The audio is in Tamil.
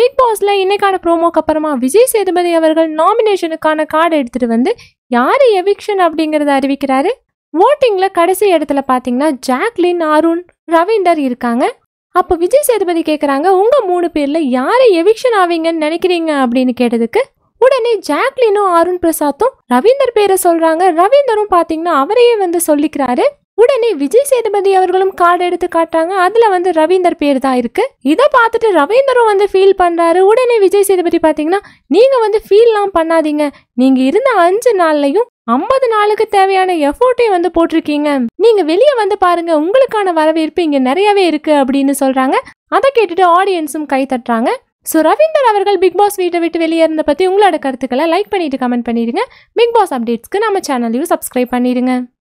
பிக் பாஸ்ல இன்னைக்கான ப்ரோமோக்கு அப்புறமா விஜய் சேதுபதி அவர்கள் நாமினேஷனுக்கான கார்டு எடுத்துட்டு வந்து யாரு எவிக்ஷன் அப்படிங்கறத அறிவிக்கிறாரு ஓட்டிங்ல கடைசி இடத்துல பாத்தீங்கன்னா ஜாக்லின் அருண் ரவீந்தர் இருக்காங்க அப்போ விஜய் சேதுபதி கேக்குறாங்க உங்க மூணு பேர்ல யாரு எவிக்ஷன் ஆவீங்கன்னு நினைக்கிறீங்க அப்படின்னு கேட்டதுக்கு உடனே ஜாக்லினும் அருண் பிரசாத்தும் ரவீந்தர் பேரை சொல்றாங்க ரவீந்தரும் பாத்தீங்கன்னா அவரையே வந்து சொல்லிக்கிறாரு உடனே விஜய் சேதுபதி அவர்களும் கார்டு எடுத்து காட்டுறாங்க அதுல வந்து ரவீந்தர் பேர் தான் இருக்கு இதை பார்த்துட்டு ரவீந்தரும் வந்து ஃபீல் பண்றாரு உடனே விஜய் சேதுபதி பாத்தீங்கன்னா நீங்க வந்து ஃபீல்லாம் பண்ணாதீங்க நீங்க இருந்த அஞ்சு நாள்லயும் ஐம்பது நாளுக்கு தேவையான எஃபோர்ட்டையும் வந்து போட்டிருக்கீங்க நீங்க வெளியே வந்து பாருங்க உங்களுக்கான வரவேற்பு இங்க நிறையவே இருக்கு அப்படின்னு சொல்றாங்க அதை கேட்டுட்டு ஆடியன்ஸும் கை தட்டுறாங்க ஸோ ரவீந்தர் அவர்கள் பிக் பாஸ் வீட்டை விட்டு வெளியே இருந்த பத்தி உங்களோட கருத்துக்களை லைக் பண்ணிட்டு கமெண்ட் பண்ணிடுங்க பிக் பாஸ் அப்டேட்ஸ்க்கு நம்ம சேனலையும் சப்ஸ்கிரைப் பண்ணிடுங்க